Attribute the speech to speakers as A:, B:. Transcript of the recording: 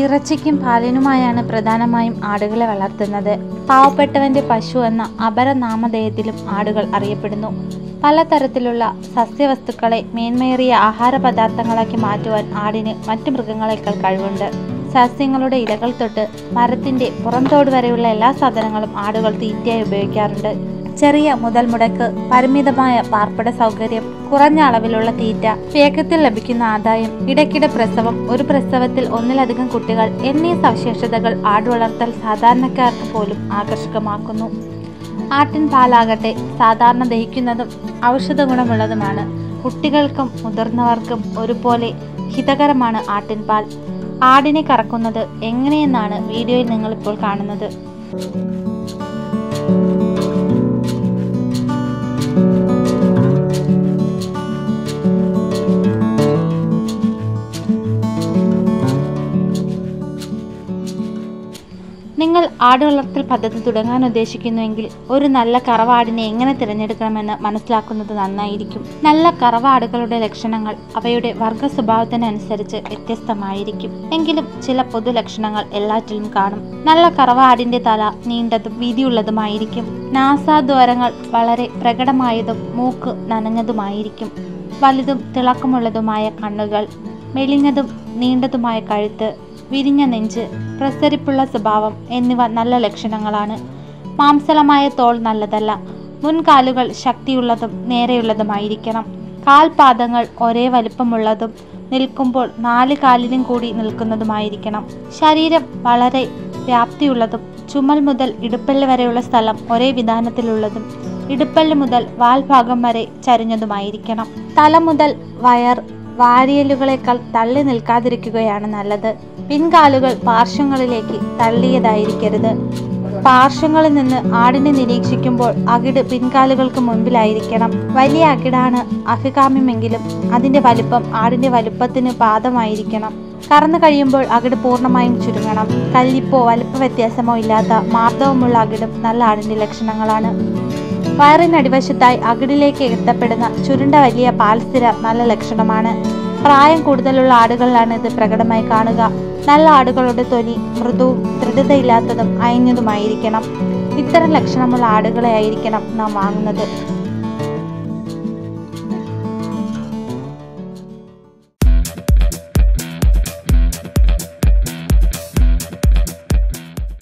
A: ഇറച്ചിക്കും പാലിനുമായാണ് പ്രധാനമായും ആടുകളെ വളർത്തുന്നത് പാവപ്പെട്ടവന്റെ പശു എന്ന അപരനാമധേയത്തിലും ആടുകൾ അറിയപ്പെടുന്നു പലതരത്തിലുള്ള സസ്യവസ്തുക്കളെ മേന്മയേറിയ ആഹാര പദാർത്ഥങ്ങളാക്കി മാറ്റുവാൻ ആടിന് മറ്റു മൃഗങ്ങളെക്കാൾ കഴിവുണ്ട് സസ്യങ്ങളുടെ ഇലകൾ തൊട്ട് മരത്തിന്റെ പുറംതോട് വരെയുള്ള എല്ലാ സാധനങ്ങളും ആടുകൾ തീറ്റയായി ഉപയോഗിക്കാറുണ്ട് ചെറിയ മുതൽ മുടക്ക് പരിമിതമായ പാർപ്പിട സൗകര്യം കുറഞ്ഞ അളവിലുള്ള തീറ്റ വേഗത്തിൽ ലഭിക്കുന്ന ആദായം ഇടയ്ക്കിടെ പ്രസവം ഒരു പ്രസവത്തിൽ ഒന്നിലധികം കുട്ടികൾ എന്നീ സവിശേഷതകൾ ആടുവളർത്തൽ സാധാരണക്കാർക്ക് പോലും ആകർഷകമാക്കുന്നു ആട്ടിൻ പാലാകട്ടെ സാധാരണ ദഹിക്കുന്നതും ഔഷധ ഗുണമുള്ളതുമാണ് കുട്ടികൾക്കും മുതിർന്നവർക്കും ഒരുപോലെ ഹിതകരമാണ് ആട്ടിൻ പാൽ ആടിനെ കറക്കുന്നത് എങ്ങനെയെന്നാണ് വീഡിയോയിൽ നിങ്ങൾ ഇപ്പോൾ കാണുന്നത് നിങ്ങൾ ആട് വളർത്തൽ പദ്ധതി തുടങ്ങാൻ ഉദ്ദേശിക്കുന്നുവെങ്കിൽ ഒരു നല്ല കറവാടിനെ എങ്ങനെ തിരഞ്ഞെടുക്കണമെന്ന് മനസ്സിലാക്കുന്നത് നന്നായിരിക്കും നല്ല കറവാടുകളുടെ ലക്ഷണങ്ങൾ അവയുടെ വർഗ സ്വഭാവത്തിനനുസരിച്ച് വ്യത്യസ്തമായിരിക്കും എങ്കിലും ചില പൊതു ലക്ഷണങ്ങൾ എല്ലാറ്റിലും കാണും നല്ല കറവാടിന്റെ തല നീണ്ടതും വീതിയുള്ളതുമായിരിക്കും നാസാദ്വാരങ്ങൾ വളരെ പ്രകടമായതും മൂക്ക് നനഞ്ഞതുമായിരിക്കും വലുതും തിളക്കമുള്ളതുമായ കണ്ണുകൾ മെലിഞ്ഞതും നീണ്ടതുമായ കഴുത്ത് വിരിഞ്ഞ നെഞ്ച് പ്രസരിപ്പുള്ള സ്വഭാവം എന്നിവ നല്ല ലക്ഷണങ്ങളാണ് മാംസളമായ തോൾ നല്ലതല്ല മുൻകാലുകൾ ശക്തിയുള്ളതും നേരെയുള്ളതുമായിരിക്കണം കാൽപാദങ്ങൾ ഒരേ വലിപ്പമുള്ളതും നിൽക്കുമ്പോൾ നാല് കാലിലും കൂടി നിൽക്കുന്നതുമായിരിക്കണം ശരീരം വളരെ വ്യാപ്തിയുള്ളതും ചുമൽ മുതൽ ഇടുപ്പല്ല് വരെയുള്ള സ്ഥലം ഒരേ വിധാനത്തിലുള്ളതും ഇടുപ്പല്ല് മുതൽ വാൽഭാഗം വരെ ചരിഞ്ഞതുമായിരിക്കണം തല മുതൽ വയർ വാരിയലുകളേക്കാൾ തള്ളി നിൽക്കാതിരിക്കുകയാണ് നല്ലത് പിൻകാലുകൾ പാർശ്വങ്ങളിലേക്ക് തള്ളിയതായിരിക്കരുത് പാർശ്വങ്ങളിൽ നിന്ന് ആടിനെ നിരീക്ഷിക്കുമ്പോൾ അകിട് പിൻകാലുകൾക്ക് മുൻപിലായിരിക്കണം വലിയ അകിടാണ് അഭികാമ്യമെങ്കിലും അതിന്റെ വലിപ്പം ആടിന്റെ വലുപ്പത്തിന് പാദമായിരിക്കണം കറന്നു കഴിയുമ്പോൾ അകിട് പൂർണ്ണമായും ചുരുങ്ങണം കല്ലിപ്പോ വലിപ്പ വ്യത്യാസമോ ഇല്ലാത്ത മാർദ്ദവമുള്ള അകിടും നല്ല ആടിന്റെ ലക്ഷണങ്ങളാണ് വയറിനടിവശത്തായി അകിടിലേക്ക് എത്തപ്പെടുന്ന ചുരുണ്ട വലിയ പാൽസ്ഥിര നല്ല ലക്ഷണമാണ് പ്രായം കൂടുതലുള്ള ആടുകളിലാണ് ഇത് പ്രകടമായി കാണുക നല്ല ആടുകളുടെ തൊലി മൃദുവും ദൃഢതയില്ലാത്തതും അയഞ്ഞതുമായിരിക്കണം ഇത്തരം ലക്ഷണമുള്ള ആടുകളെ ആയിരിക്കണം നാം വാങ്ങുന്നത്